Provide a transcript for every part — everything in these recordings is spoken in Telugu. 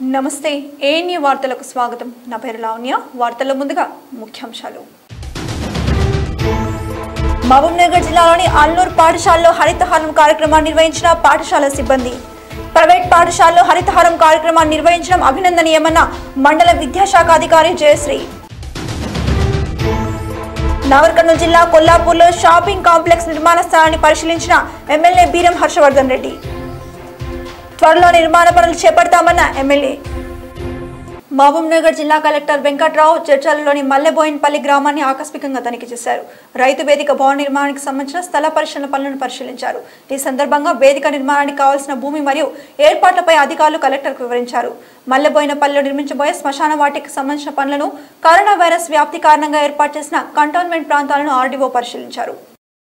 నమస్తే ఏఎన్యూ వార్తలకు స్వాగతం నా పేరు లావణ్య వార్తల్లో ముందుగా ముఖ్యాంశాలు మహబూబ్నగర్ జిల్లాలోని అల్లూరు పాఠశాలలో హరితహారం కార్యక్రమాన్ని నిర్వహించిన పాఠశాల సిబ్బంది ప్రైవేట్ పాఠశాలలో హరితహారం కార్యక్రమాన్ని నిర్వహించడం అభినందనీయమన్న మండల విద్యాశాఖ అధికారి జయశ్రీ నాగర్కర్నూలు జిల్లా కొల్లాపూర్లో షాపింగ్ కాంప్లెక్స్ నిర్మాణ స్థలాన్ని పరిశీలించిన ఎమ్మెల్యే బీరం హర్షవర్ధన్ రెడ్డి త్వరలో నిర్మాణ పనులు చేపడతామన్న ఎమ్మెల్యే మహబూబ్నగర్ జిల్లా కలెక్టర్ వెంకట్రావు చర్చలలోని మల్లెబోయిన్పల్లి గ్రామాన్ని ఆకస్మికంగా తనిఖీ చేశారు రైతు వేదిక భవన నిర్మాణానికి సంబంధించిన స్థల పరిశీలన పనులను పరిశీలించారు ఈ సందర్భంగా వేదిక నిర్మాణానికి కావాల్సిన భూమి మరియు ఏర్పాట్లపై అధికారులు కలెక్టర్కు వివరించారు మల్లెబోయినపల్లిలో నిర్మించబోయే శ్మశాన వాటికి సంబంధించిన పనులను కరోనా వైరస్ వ్యాప్తి కారణంగా ఏర్పాటు చేసిన కంటోన్మెంట్ ప్రాంతాలను ఆర్డీఓ పరిశీలించారు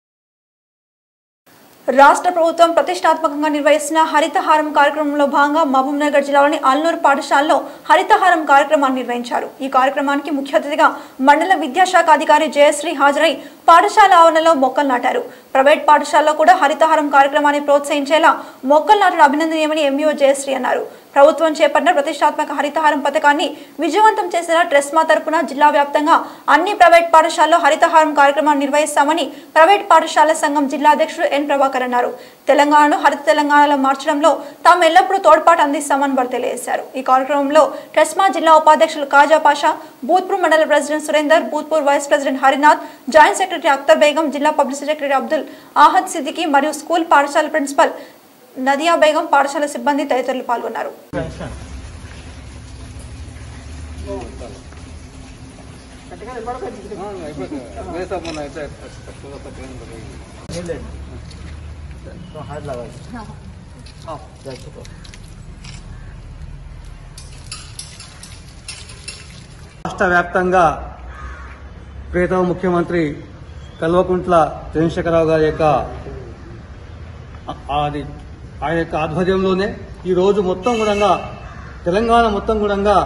రాష్ట్ర ప్రభుత్వం ప్రతిష్టాత్మకంగా నిర్వహిస్తున్న హరితహారం కార్యక్రమంలో భాగంగా మహబూబ్నగర్ జిల్లాలోని అల్నూరు పాఠశాలలో హరితహారం కార్యక్రమాన్ని నిర్వహించారు ఈ కార్యక్రమానికి ముఖ్య అతిథిగా మండల విద్యాశాఖ అధికారి జయశ్రీ హాజరై పాఠశాల ఆవరణలో మొక్కలు నాటారు ప్రైవేట్ పాఠశాలలో కూడా హరితహారం కార్యక్రమాన్ని ప్రోత్సహించేలా మొక్కలు నాటడం అభినందనీయమని ఎంఈఓ జయశ్రీ అన్నారు ప్రభుత్వం చేపట్టిన ప్రతిష్టాత్మక హరితహారం పథకాన్ని విజయవంతం చేసిన ట్రెస్మా తరపున జిల్లా వ్యాప్తంగా అన్ని ప్రైవేట్ పాఠశాలలో హరితహారం కార్యక్రమాన్ని నిర్వహిస్తామని ప్రైవేట్ పాఠశాల సంఘం జిల్లా అధ్యక్షుడు ఎన్ ప్రభాకర్ అన్నారు తెలంగాణను హరిత తెలంగాణలో మార్చడంలో తాము ఎల్లప్పుడూ తోడ్పాటు అందిస్తామని వారు తెలియజేశారు ఈ కార్యక్రమంలో ట్రెస్మా జిల్లా ఉపాధ్యక్షులు కాజా పాషా భూత్పూర్ మండల president Surender Bhoothpur vice president Harinath joint secretary Akhtar Begum జిల్లా పబ్లిక్ సెక్రటరీ అబ్దుల్ ఆహద్ సిద్దికి మరియు స్కూల్ పాఠశాల ప్రిన్సిపల్ నదియా బేగం పాఠశాల సిబ్బంది తదితరులు పాల్గొన్నారు రాష్ట్ర వ్యాప్తంగా ప్రియతమ ముఖ్యమంత్రి కల్వకుంట్ల చంద్రశేఖరరావు గారి యొక్క ఆ- అది ఆయన యొక్క ఆధ్వర్యంలోనే ఈ రోజు మొత్తం కూడా తెలంగాణ మొత్తం కూడా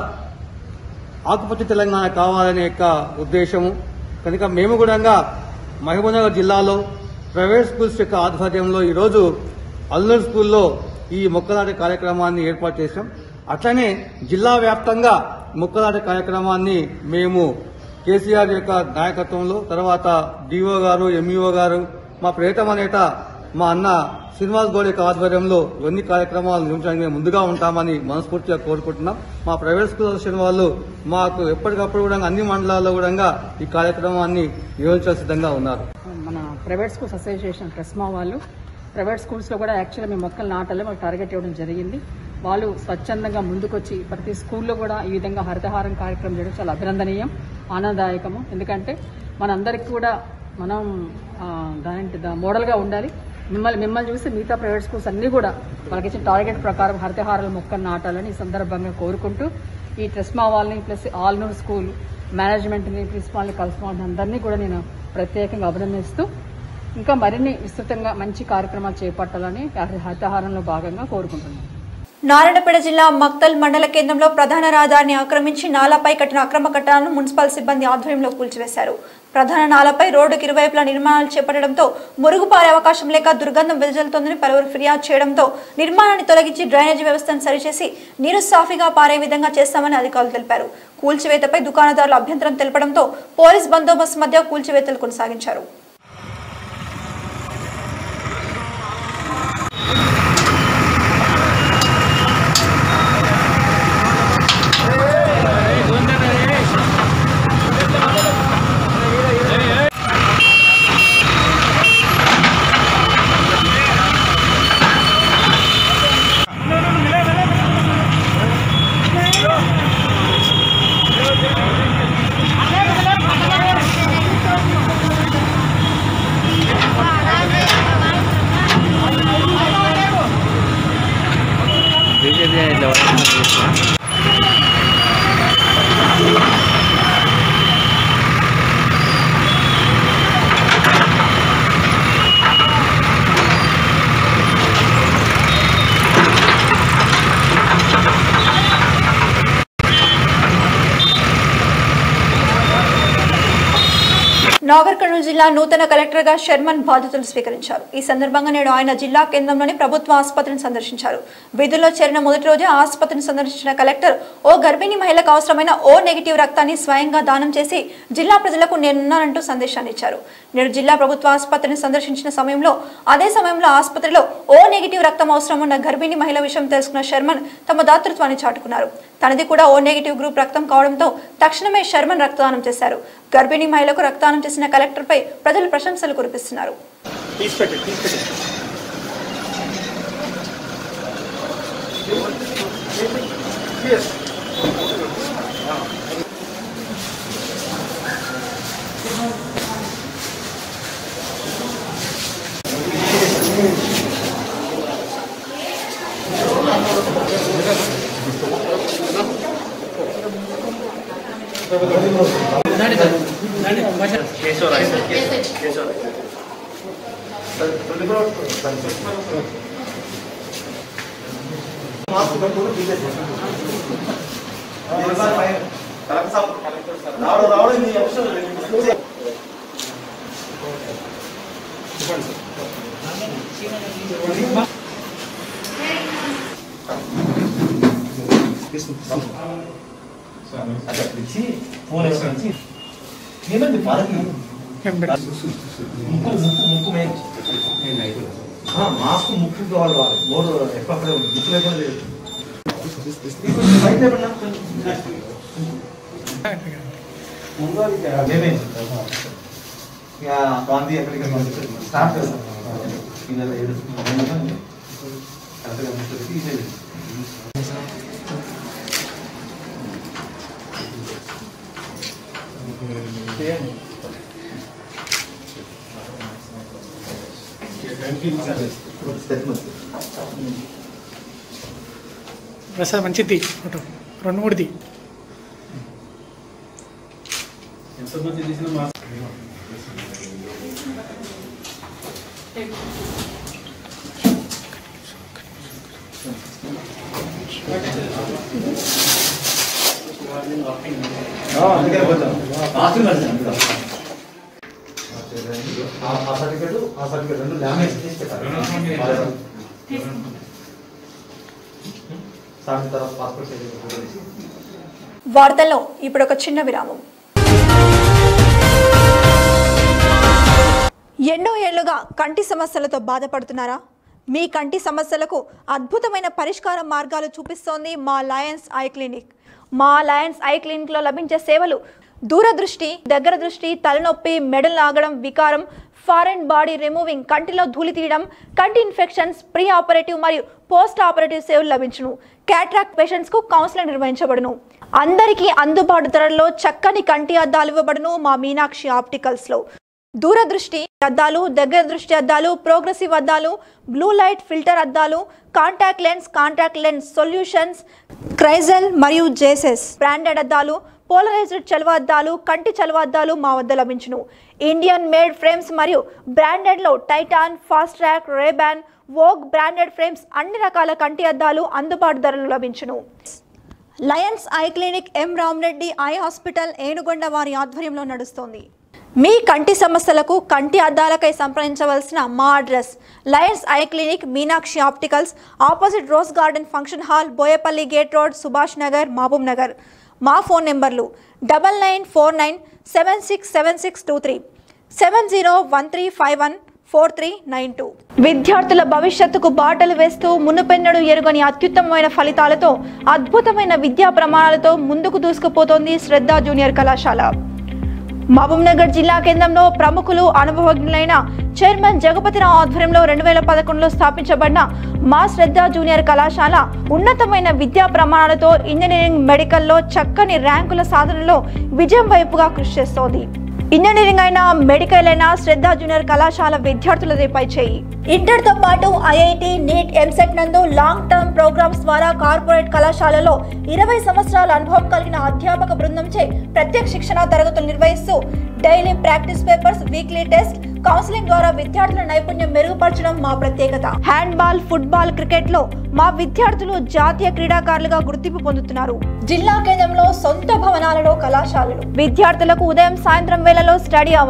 ఆకుపచ్చ తెలంగాణ కావాలనే యొక్క ఉద్దేశము కనుక మేము కూడా మహబూబ్నగర్ జిల్లాలో ప్రైవేట్ స్కూల్స్ యొక్క ఆధ్వర్యంలో ఈరోజు అల్లూరు స్కూల్లో ఈ మొక్కలాట కార్యక్రమాన్ని ఏర్పాటు చేశాం అట్లనే జిల్లా వ్యాప్తంగా మొక్కలాట కార్యక్రమాన్ని మేము కేసీఆర్ యొక్క నాయకత్వంలో తర్వాత డిఓ గారు ఎంఈఓ గారు మా ప్రియతమ నేత మా అన్న శ్రీనివాస్ గౌడ్ యొక్క ఆధ్వర్యంలో ఇవన్నీ కార్యక్రమాలు నిర్వహించడానికి మేము ముందుగా ఉంటామని మనస్ఫూర్తిగా కోరుకుంటున్నాం మా ప్రైవేట్ స్కూల్ అసోసియేషన్ వాళ్ళు మాకు ఎప్పటికప్పుడు కూడా అన్ని మండలాల్లో కూడా ఈ కార్యక్రమాన్ని నిర్వహించే సిద్ధంగా ఉన్నారు మన ప్రైవేట్ స్కూల్స్ అసోసియేషన్ ట్రెస్మా వాళ్ళు ప్రైవేట్ స్కూల్స్లో కూడా యాక్చువల్గా మేము మొక్కలు నాటాలి మాకు టార్గెట్ ఇవ్వడం జరిగింది వాళ్ళు స్వచ్ఛందంగా ముందుకొచ్చి ప్రతి స్కూల్లో కూడా ఈ విధంగా హరితహారం కార్యక్రమం చేయడం చాలా అభినందనీయం ఆనందదాయకము ఎందుకంటే మనందరికీ కూడా మనం ఆ, దాని దా- మోడల్గా ఉండాలి మిమ్మల్ని మిమ్మల్ని చూసి మిగతా ప్రైవేట్ స్కూల్స్ అన్నీ కూడా వాళ్ళకి ఇచ్చిన టార్గెట్ ప్రకారం హరితహారాల మొక్కలు నాటాలని ఈ సందర్భంగా కోరుకుంటూ ఈ ట్రెస్మా వాళ్ళని ప్లస్ ఆల్నూర్ స్కూల్ మేనేజ్మెంట్ని ప్రిన్సిపాల్ని కలుసుకోవాలని అందరినీ కూడా నేను ప్రత్యేకంగా అభినందిస్తూ ఇంకా మరిన్ని విస్తృతంగా మంచి కార్యక్రమాలు చేపట్టాలని హరితహారంలో భాగంగా కోరుకుంటున్నాను నారాయణపేట జిల్లా మక్తల్ మండల కేంద్రంలో ప్రధాన రహదారిని ఆక్రమించి నాలాపై కట్టిన అక్రమ కట్టడాలను మున్సిపల్ సిబ్బంది ఆధ్వర్యంలో కూల్చివేశారు ప్రధాన నాలపై రోడ్డుకి ఇరువైపులా నిర్మాణాలు చేపట్టడంతో మురుగుపారే అవకాశం లేక దుర్గంధం వెదజల్లుతోందని పలువురు ఫిర్యాదు చేయడంతో నిర్మాణాన్ని తొలగించి డ్రైనేజీ వ్యవస్థను సరిచేసి నీరు సాఫీగా పారే విధంగా చేస్తామని అధికారులు తెలిపారు కూల్చివేతపై దుకాణదారులు అభ్యంతరం తెలపడంతో పోలీస్ బందోబస్తు మధ్య కూల్చివేతలు కొనసాగించారు అరే నాగర్ కర్నూలు జిల్లా నూతన కలెక్టర్గా షర్మన్ బాధ్యతలు స్వీకరించారు ఈ సందర్భంగా నేడు ఆయన జిల్లా కేంద్రంలోని ప్రభుత్వ ఆసుపత్రిని సందర్శించారు విధుల్లో చేరిన మొదటి రోజే ఆసుపత్రిని సందర్శించిన కలెక్టర్ ఓ గర్భిణీ మహిళకు అవసరమైన ఓ నెగిటివ్ రక్తాన్ని స్వయంగా దానం చేసి జిల్లా ప్రజలకు నేనున్నానంటూ సందేశాన్ని ఇచ్చారు నేడు జిల్లా ప్రభుత్వ ఆసుపత్రిని సందర్శించిన సమయంలో అదే సమయంలో ఆసుపత్రిలో ఓ నెగిటివ్ రక్తం అవసరం ఉన్న గర్భిణీ మహిళ విషయం తెలుసుకున్న శర్మన్ తమ దాతృత్వాన్ని చాటుకున్నారు తనది కూడా ఓ నెగిటివ్ గ్రూప్ రక్తం కావడంతో తక్షణమే శర్మన్ రక్తదానం చేశారు గర్భిణీ మహిళకు రక్తదానం చేసిన కలెక్టర్పై ప్రజలు ప్రశంసలు కురిపిస్తున్నారు ఏమండి పాలకి ముక్కు ముక్కు ముక్కు మే ఆ, మాస్క్ ముక్కు కావాలి వాళ్ళు మోరు ఎక్కడ ముక్కు లేకుండా లేదు బయట లేకుండా మేమే ఇక గాంధీ ఎక్కడికి స్టార్ట్ చేస్తాం ఈ నెల ఏడు కరెక్ట్గా ముక్కు తీసేది ప్రసాద్ మంచిది ఫోటో రెండు మూడుది అందుకే పోతాం లాస్ట్ కలిసి ఆ సర్టిఫికెట్ ఆ సర్టిఫికెట్ రెండు డ్యామేజ్ చేసి పెట్టాలి సాయంత్రం తర్వాత పాస్పోర్ట్ సైజ్ ఫోటో తీసి వార్తల్లో ఇప్పుడు ఒక చిన్న విరామం ఎన్నో ఏళ్లుగా కంటి సమస్యలతో బాధపడుతున్నారా మీ కంటి సమస్యలకు అద్భుతమైన పరిష్కార మార్గాలు చూపిస్తోంది మా లయన్స్ ఐ క్లినిక్ మా లయన్స్ ఐ క్లినిక్లో లభించే సేవలు దూరదృష్టి దగ్గర దృష్టి తలనొప్పి మెడలు లాగడం వికారం ఫారెన్ బాడీ రిమూవింగ్ కంటిలో ధూళి తీయడం కంటి ఇన్ఫెక్షన్స్ ప్రీ ఆపరేటివ్ మరియు పోస్ట్ ఆపరేటివ్ సేవలు లభించును క్యాట్రాక్ట్ పేషెంట్స్ కు కౌన్సిలింగ్ నిర్వహించబడును అందరికీ అందుబాటు ధరల్లో చక్కని కంటి అద్దాలు ఇవ్వబడును మా మీనాక్షి ఆప్టికల్స్ లో దూరదృష్టి అద్దాలు దగ్గర దృష్టి అద్దాలు ప్రోగ్రెసివ్ అద్దాలు బ్లూ లైట్ ఫిల్టర్ అద్దాలు contact lens contact lens solutions Crizal మరియు జేసెస్ బ్రాండెడ్ అద్దాలు పోలరైజ్డ్ చలువ అద్దాలు కంటి చలువ అద్దాలు మా వద్ద లభించును ఇండియన్ మేడ్ ఫ్రేమ్స్ మరియు బ్రాండెడ్లో Titan Fastrack Rayban Vogue branded frames అన్ని రకాల కంటి అద్దాలు అందుబాటు ధరలు లభించును Lions eye clinic M Ramareddy eye hospital Enugonda వారి ఆధ్వర్యంలో నడుస్తోంది మీ కంటి సమస్యలకు కంటి అద్దాలకై సంప్రదించవలసిన మా address Lions eye clinic Meenakshi opticals opposite rose garden function hall Boyapalli gate road Subhash Nagar Mahabub Nagar మా ఫోన్ నెంబర్లు double nine four nine seven six seven six two three seven zero one three five one four three nine two విద్యార్థుల భవిష్యత్తుకు బాటలు వేస్తూ మునుపెన్నడు ఎరుగని అత్యుత్తమమైన ఫలితాలతో అద్భుతమైన విద్యా ప్రమాణాలతో ముందుకు దూసుకుపోతోంది శ్రద్ధ జూనియర్ కళాశాల మహబూబ్ నగర్ జిల్లా కేంద్రంలో ప్రముఖులు అనుభవజ్ఞులైన చైర్మన్ జగపతిరావు ఆధ్వర్యంలో రెండు వేల పదకొండులో స్థాపించబడిన మా శ్రద్ధ జూనియర్ కళాశాల ఉన్నతమైన విద్యా ప్రమాణాలతో ఇంజనీరింగ్ మెడికల్లో చక్కని ర్యాంకుల సాధనలో విజయం వైపుగా కృషి చేస్తోంది ఇంజనీరింగ్ అయినా మెడికల్ అయినా శ్రద్ధ జూనియర్ కళాశాల విద్యార్థులదే పై చేయి ఇంటర్ తో పాటు ఐఐటి నీట్ ఎంసెట్ నందు లాంగ్ టర్మ్ ప్రోగ్రామ్స్ ద్వారా కార్పొరేట్ కళాశాలలో ఇరవై సంవత్సరాల అనుభవం కలిగిన అధ్యాపక బృందంచే ప్రత్యేక శిక్షణ తరగతులు నిర్వహిస్తూ daily practice papers weekly test counselling ద్వారా విద్యార్థుల నైపుణ్యం మెరుగుపరచడం మా ప్రత్యేకత హ్యాండ్బాల్ ఫుట్బాల్ క్రికెట్ లో మా విద్యార్థులు జాతీయ క్రీడాకారులుగా గుర్తింపు పొందుతున్నారు జిల్లా కేంద్రంలో సొంత భవనాలలో కళాశాలలు విద్యార్థులకు ఉదయం సాయంత్రం వేళలో స్టడీ అవర్స్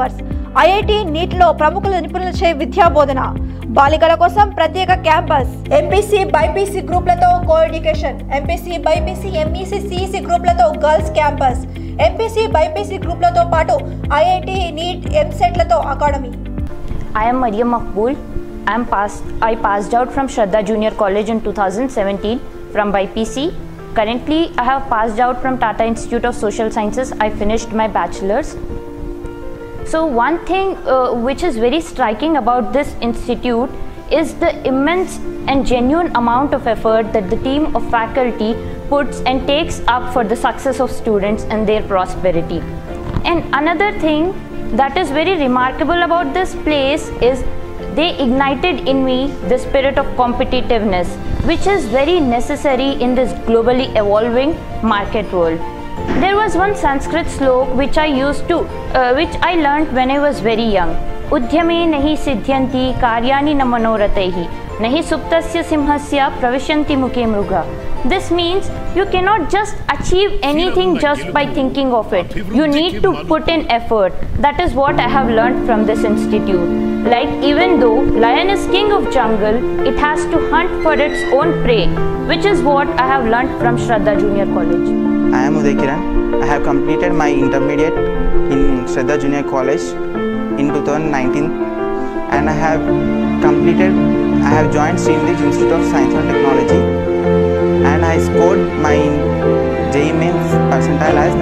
ఐఐటి నీట్లో ప్రముఖుల నిపుణులచే విద్యా బోధన బాలికల కోసం ప్రత్యేక క్యాంపస్ ఎంపీసీ బైపీసీ గ్రూప్లతో co education MPC BiPC MEC CEC గ్రూప్లతో గర్ల్స్ క్యాంపస్ ఎంపీసీ బైపీసీ గ్రూప్లతో పాటు ఐఐటి నీట్ ఎంసెట్లతో academy I am Mariam Makbul. I am passed, I passed out from Shraddha Junior College in 2017 from BIPC. Currently, I have passed out from Tata Institute of Social Sciences. I finished my bachelor's. So, one thing uh, which is very striking about this institute is the immense and genuine amount of effort that the team of faculty puts and takes up for the success of students and their prosperity. And another thing that is very remarkable about this place is they ignited in me the spirit of competitiveness, which is very necessary in this globally evolving market world. There was one Sanskrit slok which I used to, uh, which I learnt when I was very young. उद्यमे नहि सिद्ध्यन्ति कार्याणि न मनोरथैः नहि सुप्तस्य सिंहस्य प्रविशन्ति मुखे मृगा This means you cannot just achieve anything just by thinking of it. You need to put in effort. That is what I have learned from this institute. Like even though lion is king of jungle, it has to hunt for its own prey, which is what I have learnt from Shraddha Junior College. I am Uday Kiran. I have completed my intermediate in Shraddha Junior College in 2019 and I have completed, I have joined Srinidhi Institute of Science and Technology and I scored my JEE mains percentile as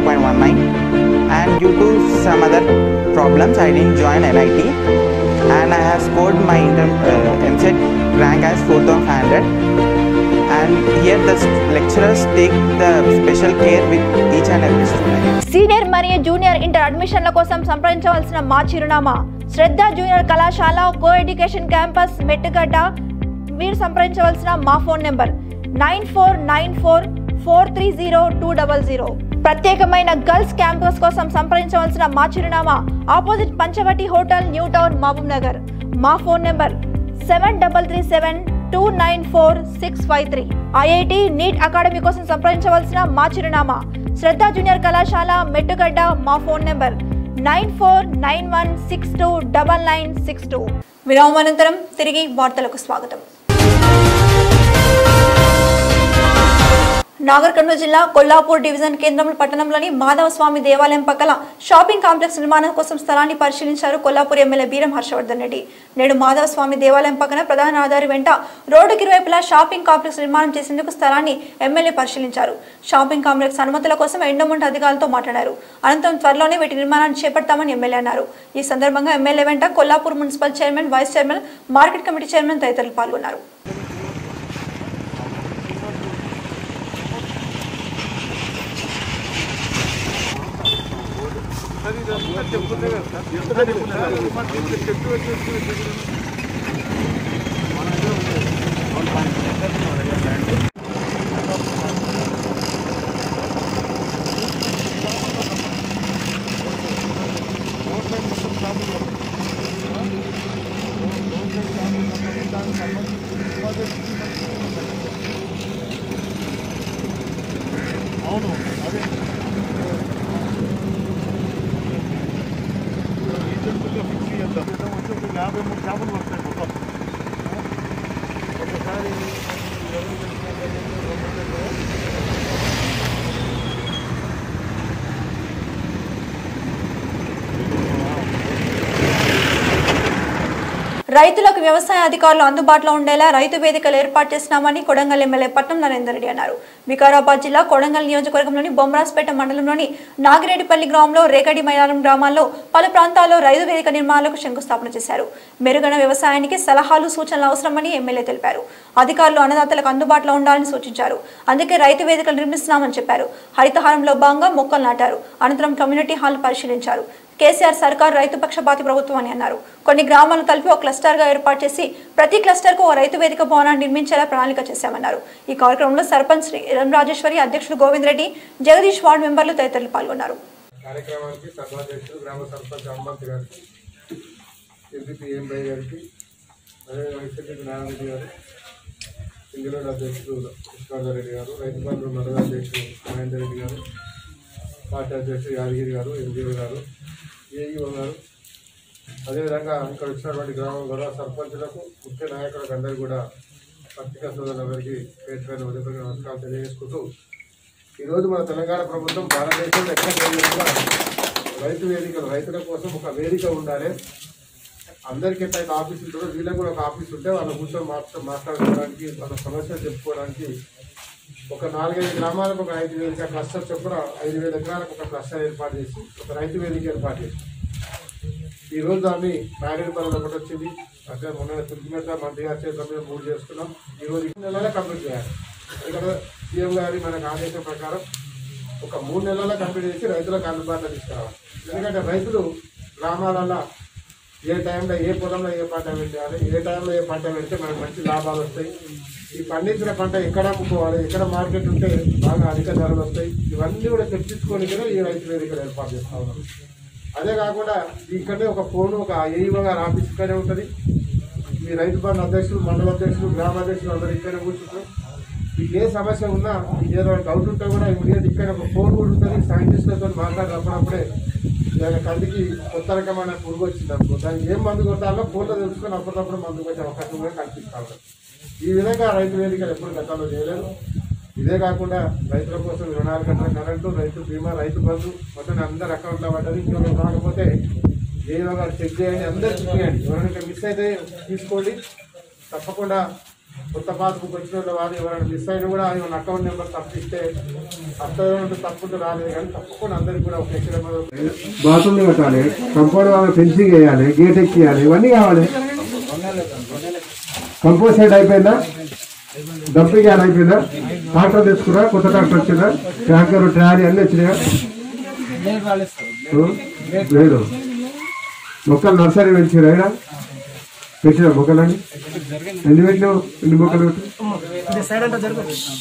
98.19 and due to some other problems I didn't join NIT and I have scored my inter, uh, MSET rank as 4500 and here the lecturers take the special care with each and every student. Senior మరియు జూనియర్ ఇంటర్ అడ్మిషన్ల కోసం సంప్రదించవలసిన మా చిరునామా శ్రద్ధ జూనియర్ కళాశాల కో ఎడ్యుకేషన్ క్యాంపస్ మెట్టుగడ్డ మీరు సంప్రదించవలసిన మా phone number nine four nine four four three zero two double zero ప్రత్యేకమైన గర్ల్స్ క్యాంపస్ కోసం సంప్రదించవలసిన మా చిరునామా opposite Panchavati hotel new town Mahabub Nagar మా phone number seven double three seven two nine four six five three IIT NEET academy కోసం సంప్రదించవలసిన మా చిరునామా శ్రద్ధ జూనియర్ కళాశాల మెట్టుగడ్డ మా phone number nine four nine one six two double nine six two విరామానంతరం తిరిగి వార్తలకు స్వాగతం నాగర్ కర్నూలు జిల్లా కొల్లాపూర్ డివిజన్ కేంద్రం పట్టణంలోని మాధవ స్వామి దేవాలయం పక్కల షాపింగ్ కాంప్లెక్స్ నిర్మాణం కోసం స్థలాన్ని పరిశీలించారు కొల్లాపూర్ ఎమ్మెల్యే బీరం హర్షవర్ధన్ రెడ్డి నేడు మాధవ స్వామి దేవాలయం పక్కన ప్రధాన రహదారి వెంట రోడ్డుకి ఇరువైపులా షాపింగ్ కాంప్లెక్స్ నిర్మాణం చేసేందుకు స్థలాన్ని ఎమ్మెల్యే పరిశీలించారు షాపింగ్ కాంప్లెక్స్ అనుమతుల కోసం ఎండోమెంట్ అధికారులతో మాట్లాడారు అనంతరం త్వరలోనే వీటి నిర్మాణాన్ని చేపడతామని ఎమ్మెల్యే అన్నారు ఈ సందర్భంగా ఎమ్మెల్యే వెంట Kollapur municipal chairman vice chairman market committee chairman తదితరులు పాల్గొన్నారు రైతులకు వ్యవసాయ అధికారులు అందుబాటులో ఉండేలా రైతు వేదికలు ఏర్పాటు చేస్తున్నామని కొడంగల్ ఎమ్మెల్యే పట్నం నరేందర్ రెడ్డి అన్నారు వికారాబాద్ జిల్లా కొడంగల్ నియోజకవర్గంలోని బొమ్మరాజ్పేట మండలంలోని నాగిరెడ్డిపల్లి గ్రామంలో రేగడి మైదానం గ్రామాల్లో పలు ప్రాంతాల్లో రైతు వేదిక నిర్మాణాలకు శంకుస్థాపన చేశారు మెరుగైన వ్యవసాయానికి సలహాలు సూచనలు అవసరమని ఎమ్మెల్యే తెలిపారు అధికారులు అన్నదాతలకు అందుబాటులో ఉండాలని సూచించారు అందుకే రైతు వేదికలు నిర్మిస్తున్నామని చెప్పారు హరితహారంలో భాగంగా మొక్కలు నాటారు అనంతరం కమ్యూనిటీ హాల్ పరిశీలించారు కేసీఆర్ సర్కార్ రైతు పక్షపాతి ప్రభుత్వం అని అన్నారు కొన్ని గ్రామాలను కలిపి ఒక క్లస్టర్ గా ఏర్పాటు చేసి ప్రతి క్లస్టర్ కు ఒక రైతు వేదిక భవనాన్ని నిర్మించేలా ప్రణాళిక చేశామన్నారు ఈ కార్యక్రమంలో సర్పంచ్ శ్రీ ఎం రాజేశ్వరి అధ్యక్షుడు గోవింద్ రెడ్డి జగదీష్ వార్డు మెంబర్లు తదితరులు పాల్గొన్నారు కార్యక్రమానికి సభాధ్యక్షుడు గ్రామ సర్పంచ్ హనుమంత్ గారికి ఎంపీపీ ఏంబై గారికి అదేవిధంగా వైసీపీ నారాయణ గారు సింగరేడ్ అధ్యక్షుడు కృష్ణారెడ్డి రెడ్డి గారు రైతు బంధు మండల అధ్యక్షుడు మహేందర్ రెడ్డి గారు పార్టీ అధ్యక్షుడు యాదగిరి గారు ఎంజీఓ గారు ఏఈఓ గారు అదేవిధంగా ఇక్కడ వచ్చినటువంటి గ్రామం గౌరవ సర్పంచులకు ముఖ్య నాయకులకు అందరికీ కూడా పత్రికా సోదరులందరికీ పేరు పేరు ఉదయపూర్వక నమస్కారం తెలియజేసుకుంటూ ఈరోజు మన తెలంగాణ ప్రభుత్వం భారతదేశంలో ఎక్కడ జరిగినా రైతు వేదికలు రైతుల కోసం ఒక వేదిక ఉండాలి అందరికీ ఎట్లయితే ఆఫీస్ ఉంటుందో వీళ్ళకి కూడా ఒక ఆఫీస్ ఉంటే వాళ్ళ కూర్చొని మాట్లా మాట్లాడుకోవడానికి వాళ్ళ సమస్యలు చెప్పుకోవడానికి ఒక నాలుగైదు గ్రామాలకు ఒక రైతు వేదిక క్లస్టర్ చొప్పున ఐదు వేల ఎకరాలకు ఒక క్లస్టర్ ఏర్పాటు చేసి ఒక రైతు వేదిక ఏర్పాటు చేసి ఈ రోజు దాన్ని నారాయణపల్లిలో ఒకటి వచ్చింది అక్కడ మొన్న తుర్కిమెట్ల మంత్రి గారి చేతుల మీద మూడు చేసుకున్నాం ఈ రోజు ఈ నెలలే కంప్లీట్ చేయాలి ఇక్కడ సీఎం గారి మనకు ఆదేశం ప్రకారం ఒక మూడు నెలల్లో కంప్లీట్ చేసి రైతులకు అందుబాటులో తీసుకురావాలి ఎందుకంటే రైతులు గ్రామాలలో ఏ టైంలో ఏ పొలంలో ఏ పంట పెట్టాలి ఏ టైంలో ఏ పంట పెడితే మనకు మంచి లాభాలు వస్తాయి ఈ పండించిన పంట ఎక్కడ అమ్ముకోవాలి ఎక్కడ మార్కెట్ ఉంటే బాగా అధిక ధరలు వస్తాయి ఇవన్నీ కూడా చర్చించుకొని కూడా ఈ రైతు వేదికలు ఏర్పాటు చేస్తా ఉన్నాం అదే కాకుండా ఇక్కడే ఒక ఫోన్ ఒక ఏఈఓ గారు ఆఫీస్ ఇక్కడే ఉంటుంది ఈ రైతు బంధు అధ్యక్షులు మండల అధ్యక్షులు గ్రామ అధ్యక్షులు అందరూ ఇక్కడే కూర్చుంటారు మీకు ఏ సమస్య ఉన్నా మీకు ఏదో డౌట్ ఉంటే కూడా ఇమీడియట్ ఇక్కడ ఒక ఫోన్ కూడా ఉంటుంది సైంటిస్టులతో మాట్లాడినప్పుడే దాని కంటికి కొత్త రకమైన పురుగు వచ్చింది అనుకో దానికి ఏం మందు కొట్టాలో ఫోన్లో తెలుసుకొని అప్పటికప్పుడు మందు కొట్టే అవకాశం కూడా కల్పిస్తా ఉంటారు ఈ విధంగా రైతు వేదికలు ఎప్పుడు గతంలో చేయలేదు ఇదే కాకుండా రైతుల కోసం రుణాలు కట్టిన కరెంటు రైతు బీమా రైతు బంధు మొత్తం అందరు అకౌంట్లో పడ్డది ఇంట్లో రాకపోతే ఏ విధంగా చెక్ చేయండి అందరు చెక్ చేయండి ఎవరైనా మిస్ అయితే తీసుకోండి తప్పకుండా కొత్త పాస్బుక్ వచ్చిన వాళ్ళ వారు ఎవరైనా మిస్ అయినా కూడా ఆయన అకౌంట్ నెంబర్ తప్పిస్తే అర్థం తప్పుంటే రాలేదు కానీ తప్పకుండా అందరికి కూడా ఒక ఎక్కడ బాత్రూమ్ కట్టాలి కంపౌండ్ వాళ్ళ ఫెన్సింగ్ వేయాలి గేట్ ఎక్కియాలి ఇవన్నీ కావాలి కంపోజ్ సెట్ అయిపోయిందా డంపింగ్ యాడ్ అయిపోయిందా ట్రాక్టర్ తెచ్చుకురా కొత్త ట్రాక్టర్ వచ్చిందా ట్రాక్టర్ ట్రాలీ అన్ని వచ్చినాయా ఉం? లేదు మొక్కలు నర్సరీ పెంచిరా ఈడ? పెంచినా మొక్కలని ఎన్ని పెట్టినావు ఎన్ని మొక్కలు పెట్టు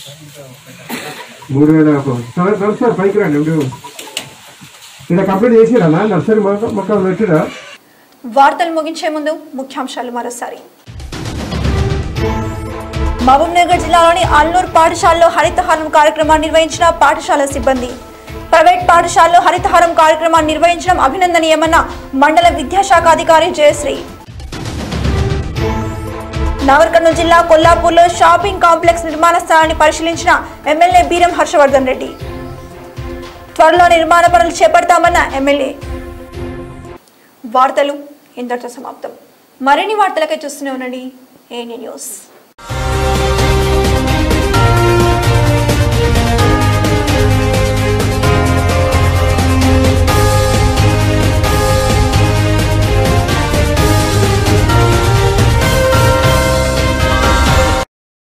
మూడు వేల నర్సరీ పైకి రండి ఇప్పుడు ఇక్కడ కంప్లీట్ చేసిరా నర్సరీ మొక్క మొక్కలు పెట్టిరా వార్తలు ముగించే ముందు ముఖ్యాంశాలు మరోసారి మహబూబ్ నగర్ జిల్లాలోని అల్లూరు పాఠశాలలో హరితహారం కార్యక్రమాన్ని నిర్వహించిన పాఠశాల సిబ్బంది ప్రైవేట్ పాఠశాలలో హరితహారం కార్యక్రమాన్ని నిర్వహించడం అభినందనీయమన్న మండల విద్యాశాఖ అధికారి జయశ్రీ నాగర్ కర్నూలు జిల్లా కొల్లాపూర్లో షాపింగ్ కాంప్లెక్స్ నిర్మాణ స్థలాన్ని పరిశీలించిన ఎమ్మెల్యే బీరం హర్షవర్ధన్ రెడ్డి త్వరలో నిర్మాణ పనులు చేపడతామన్న ఎమ్మెల్యే వార్తలు ఇంతటితో సమాప్తం మరిన్ని వార్తలకై చూస్తూనే ఉండండి ఏ న్యూస్